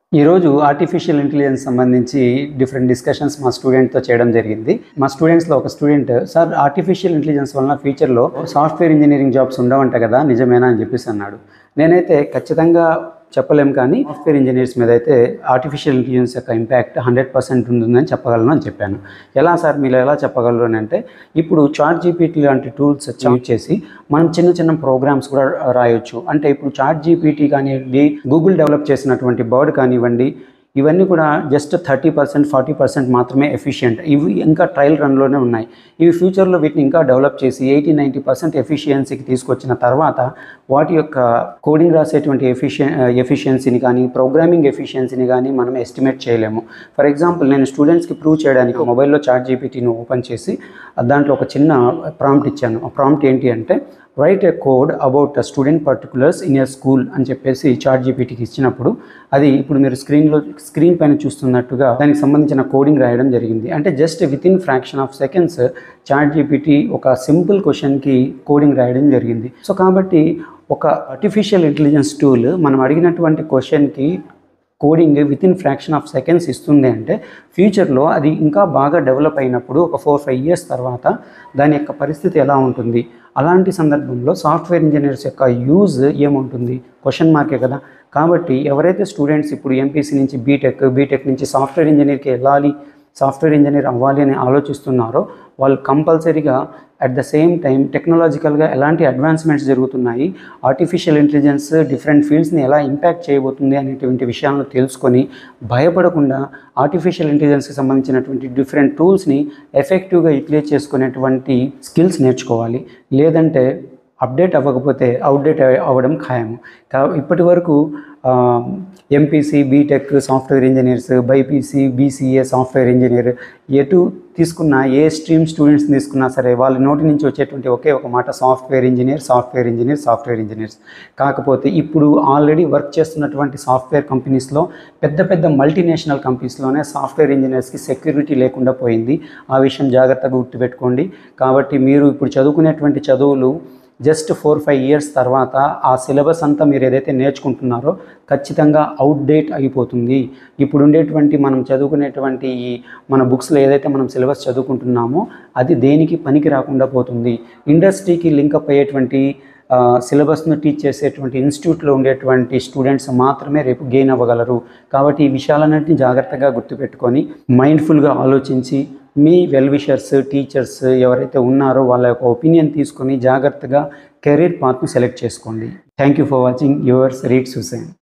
ఈరోజు artificial intelligence సంబంధించి different discussions మా స్టూడెంట్తో చేయడం జరిగింది మా స్టూడెంట్స్లో ఒక స్టూడెంట్ సార్ ఆర్టిఫిషియల్ ఇంటెలిజెన్స్ వలన ఫ్యూచర్లో సాఫ్ట్వేర్ ఇంజనీరింగ్ జాబ్స్ ఉండవంట కదా నిజమేనా అని చెప్పేసి అన్నాడు నేనైతే ఖచ్చితంగా చెప్పలేం కానీ సాఫ్ట్వేర్ ఇంజనీర్స్ మీద అయితే ఆర్టిఫిషియల్ ఇంటెలిజెన్స్ యొక్క ఇంపాక్ట్ హండ్రెడ్ పర్సెంట్ ఉంటుందని చెప్పగలను అని చెప్పాను ఎలా సార్ మీరు ఎలా చెప్పగలరు అని అంటే ఇప్పుడు చాట్ జీపీటీ లాంటి టూల్స్ యూజ్ చేసి మనం చిన్న చిన్న ప్రోగ్రామ్స్ కూడా రాయొచ్చు అంటే ఇప్పుడు చాట్ జీపీటీ కానివ్వండి గూగుల్ డెవలప్ చేసినటువంటి బర్డ్ కానివ్వండి ఇవన్నీ కూడా just thirty percent forty percent మాత్రమే ఎఫిషియంట్ ఇవి ఇంకా ట్రయల్ రన్లోనే ఉన్నాయి ఇవి ఫ్యూచర్లో వీటిని ఇంకా డెవలప్ చేసి ఎయిటీ నైంటీ పర్సెంట్ ఎఫిషియన్సీకి తీసుకొచ్చిన తర్వాత వాటి యొక్క కోడింగ్ రాసేటువంటి ఎఫిషియన్ ఎఫిషియన్సీని కానీ ప్రోగ్రామింగ్ ఎఫిషియన్సీని కానీ మనం ఎస్టిమేట్ చేయలేము ఫర్ ఎగ్జాంపుల్ నేను స్టూడెంట్స్కి ప్రూవ్ చేయడానికి మొబైల్లో చాట్ జీపీటీని ఓపెన్ చేసి దాంట్లో ఒక చిన్న ప్రాంప్ట్ ఇచ్చాను ఆ ప్రాంప్ట్ ఏంటి అంటే write a code about student particulars in a school అని చెప్పేసి చాట్ జీపీటీకి ఇచ్చినప్పుడు అది ఇప్పుడు మీరు స్క్రీన్లో స్క్రీన్ పైన చూస్తున్నట్టుగా దానికి సంబంధించిన కోడింగ్ రాయడం జరిగింది అంటే just within fraction of seconds chat GPT ఒక సింపుల్ క్వశ్చన్కి కోడింగ్ రాయడం జరిగింది సో కాబట్టి ఒక ఆర్టిఫిషియల్ ఇంటెలిజెన్స్ టూల్ మనం అడిగినటువంటి క్వశ్చన్కి coding within fraction of seconds ఇస్తుంది అంటే ఫ్యూచర్లో అది ఇంకా బాగా డెవలప్ అయినప్పుడు ఒక ఫోర్ ఫైవ్ ఇయర్స్ తర్వాత దాని యొక్క పరిస్థితి ఎలా ఉంటుంది అలాంటి సందర్భంలో సాఫ్ట్వేర్ ఇంజనీర్స్ యొక్క యూజ్ ఏముంటుంది క్వశ్చన్ మార్కే కదా కాబట్టి ఎవరైతే స్టూడెంట్స్ ఇప్పుడు ఎంపీసీ నుంచి బీటెక్ బీటెక్ నుంచి సాఫ్ట్వేర్ ఇంజనీర్కి వెళ్ళాలి సాఫ్ట్వేర్ ఇంజనీర్ అవ్వాలి అని ఆలోచిస్తున్నారో వాళ్ళు కంపల్సరీగా అట్ ద సేమ్ టైం టెక్నాలజికల్గా ఎలాంటి అడ్వాన్స్మెంట్స్ జరుగుతున్నాయి ఆర్టిఫిషియల్ ఇంటెలిజెన్స్ డిఫరెంట్ ఫీల్డ్స్ని ఎలా ఇంపాక్ట్ చేయబోతుంది అనేటువంటి విషయాలను తెలుసుకొని భయపడకుండా ఆర్టిఫిషియల్ ఇంటెలిజెన్స్కి సంబంధించినటువంటి డిఫరెంట్ టూల్స్ని ఎఫెక్టివ్గా యూటిలైజ్ చేసుకునేటువంటి స్కిల్స్ నేర్చుకోవాలి లేదంటే అప్డేట్ అవ్వకపోతే అవుట్డేట్ అవ్వడం ఖాయం కా ఇప్పటి వరకు MPC BTech software engineers BiPC BCA software engineer ఎటు తీసుకున్నా ఏ స్ట్రీమ్ స్టూడెంట్స్ తీసుకున్నా సరే వాళ్ళ నోటి నుంచి వచ్చేటువంటి ఒకే ఒక మాట software engineer software engineer software engineers కాకపోతే ఇప్పుడు ఆల్రెడీ వర్క్ చేస్తున్నటువంటి సాఫ్ట్వేర్ కంపెనీస్లో పెద్ద పెద్ద మల్టీనేషనల్ కంపెనీస్లోనే సాఫ్ట్వేర్ ఇంజనీర్స్కి సెక్యూరిటీ లేకుండా పోయింది ఆ విషయం జాగ్రత్తగా గుర్తుపెట్టుకోండి కాబట్టి మీరు ఇప్పుడు చదువుకునేటువంటి చదువులు జస్ట్ ఫోర్ ఫైవ్ ఇయర్స్ తర్వాత ఆ సిలబస్ అంతా మీరు ఏదైతే నేర్చుకుంటున్నారో ఖచ్చితంగా అవుట్డేట్ అయిపోతుంది ఇప్పుడు ఉండేటువంటి మనం చదువుకునేటువంటి ఈ మన బుక్స్లో ఏదైతే మనం సిలబస్ చదువుకుంటున్నామో అది దేనికి పనికి రాకుండా పోతుంది ఇండస్ట్రీకి లింకప్ అయ్యేటువంటి సిలబస్ను టీచ్ చేసేటువంటి ఇన్స్టిట్యూట్లో ఉండేటువంటి స్టూడెంట్స్ మాత్రమే రేపు గెయిన్ అవ్వగలరు కాబట్టి ఈ విషయాలన్నింటినీ జాగ్రత్తగా గుర్తుపెట్టుకొని మైండ్ఫుల్గా ఆలోచించి మీ వెల్ విషర్స్ టీచర్స్ ఎవరైతే ఉన్నారో వాళ్ళ యొక్క ఒపీనియన్ తీసుకొని జాగ్రత్తగా కెరీర్ పాత్ను సెలెక్ట్ చేసుకోండి thank you for watching yours reads Hussain